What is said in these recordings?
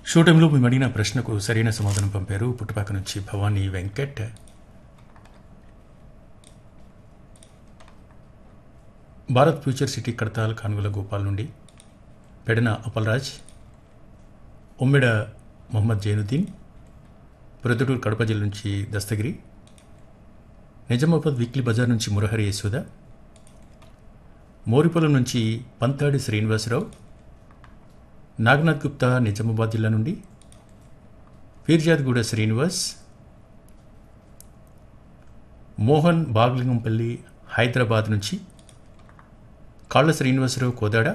show టైంలో మేము అడిగిన ప్రశ్నకు సరైన సమాధానం పంపారు పుట్టుపాక నుంచి భవానీ వెంకట్ భారత్ ఫ్యూచర్ సిటీ కడతాల్ కానుగల గోపాల్ నుండి పెడన అపల్రాజ్ ఉమ్మెడ మొహమ్మద్ జైనుద్దీన్ ప్రొద్దుటూరు కడప జిల్లా నుంచి దస్తగిరి నిజామాబాద్ వీక్లీ బజార్ నుంచి మురహరి యశోద మోరిపొలం నుంచి పంతాడి శ్రీనివాసరావు నాగనాథ్ గుప్తా నిజామాబాద్ జిల్లా నుండి పీర్జాద్గూడ శ్రీనివాస్ మోహన్ బాగ్లింగంపల్లి హైదరాబాద్ నుంచి కాళ్ళ శ్రీనివాసరావు కోదాడ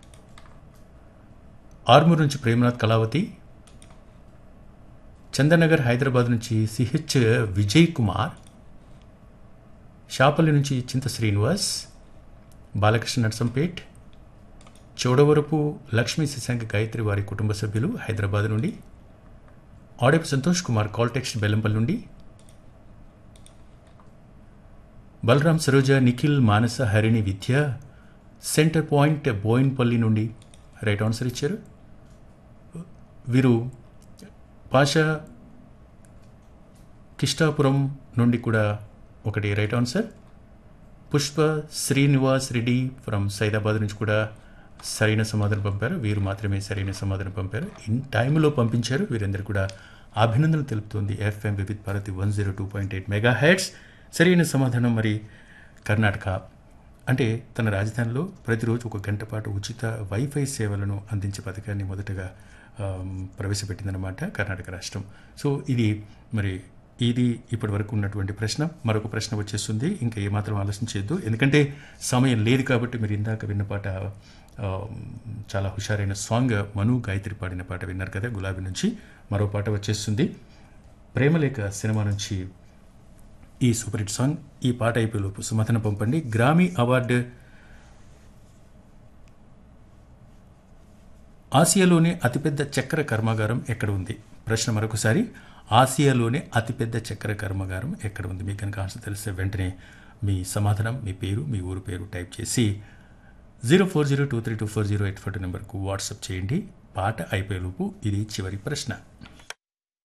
ఆర్మూర్ నుంచి ప్రేమనాథ్ కళావతి చందనగర్ హైదరాబాద్ నుంచి సిహెచ్ విజయ్ కుమార్ షాపల్లి నుంచి చింత శ్రీనివాస్ బాలకృష్ణ నర్సంపేట్ చౌడవరపు లక్ష్మీ శశాంక గాయత్రి వారి కుటుంబ సభ్యులు హైదరాబాద్ నుండి ఆడేపు సంతోష్ కుమార్ కాల్ టెక్స్ట్ బెల్లంపల్లి నుండి బలరాం సరోజ నిఖిల్ మానస హరిణి విద్య సెంటర్ పాయింట్ బోయిన్పల్లి నుండి రైట్ ఆన్సర్ ఇచ్చారు వీరు పాషా కిష్టాపురం నుండి కూడా ఒకటి right answer Pushpa Srinivas Reddy from Saidabad నుంచి కూడా సరైన సమాధానం పంపారు వీరు మాత్రమే సరైన సమాధానం పంపారు ఇన్ టైంలో పంపించారు వీరందరూ కూడా అభినందనలు తెలుపుతుంది FM Vividh Bharati one zero two point eight megahertz సరైన సమాధానం మరి కర్ణాటక అంటే తన రాజధానిలో ప్రతిరోజు ఒక గంట పాటు ఉచిత వైఫై సేవలను అందించే పథకాన్ని మొదటగా ఆమ్, ప్రవేశపెట్టిందనమాట కర్ణాటక రాష్ట్రం సో ఇది మరి ఇది ఇప్పటి వరకు ఉన్నటువంటి ప్రశ్న మరొక ప్రశ్న వచ్చేస్తుంది ఇంకా ఏమాత్రం ఆలోచించద్దు ఎందుకంటే సమయం లేదు కాబట్టి మీరు ఇందాక విన్న పాట ఆ, చాలా హుషారైన సాంగ్ మను గాయత్రి పాడిన పాట విన్నారు కదా గులాబీ నుంచి మరో పాట వచ్చేస్తుంది ప్రేమలేఖ సినిమా నుంచి ఈ సూపర్ హిట్ సాంగ్ ఈ పాట అయిపోయేలోపు సుమతన పంపండి గ్రామీ అవార్డు ఆసియాలోనే అతిపెద్ద చక్కెర కర్మాగారం ఎక్కడ ఉంది ప్రశ్న మరొకసారి ఆసియాలోనే అతిపెద్ద చక్కెర కర్మాగారం ఎక్కడ ఉంది మీకు కనుక ఆన్సర్ తెలిస్తే వెంటనే మీ సమాధానం మీ పేరు మీ ఊరు పేరు టైప్ చేసి zero four zero two three two four zero eight four నెంబర్కు వాట్సాప్ చేయండి పాట అయిపోయేలోపు ఇది చివరి ప్రశ్న